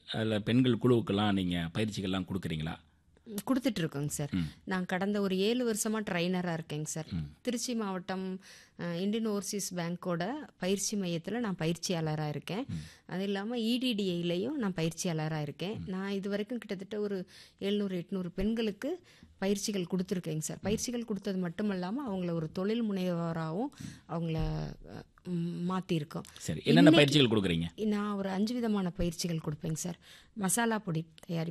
அதில் பெண்கள் குழுவுக்கெல்லாம் நீங்கள் பயிற்சிகள்லாம் கொடுக்குறீங்களா கொடுத்துட்டு இருக்கோங்க சார் ம். நான் கடந்த ஒரு ஏழு வருஷமாக ட்ரைனராக இருக்கேங்க சார் திருச்சி மாவட்டம் அஹ், இந்தியன் ஓவர்சீஸ் பேங்க்கோட பயிற்சி மையத்தில் நான் பயிற்சியாளராக இருக்கேன் அது இல்லாமல் இடிடிஐலையும் நான் பயிற்சியாளராக இருக்கேன் நான் இது வரைக்கும் கிட்டத்தட்ட ஒரு எழுநூறு எட்நூறு பெண்களுக்கு பயிற்சிகள் கொடுத்துருக்கேங்க சார் பயிற்சிகள் கொடுத்தது மட்டும் இல்லாமல் அவங்கள ஒரு தொழில் முனைவராகவும் அவங்கள அஹ், ம், மாற்றிருக்கோம் சரி என்னென்ன பயிற்சிகள் கொடுக்குறீங்க நான் ஒரு அஞ்சு விதமான பயிற்சிகள் கொடுப்பேங்க சார் மசாலா பொடி தயாரிப்பு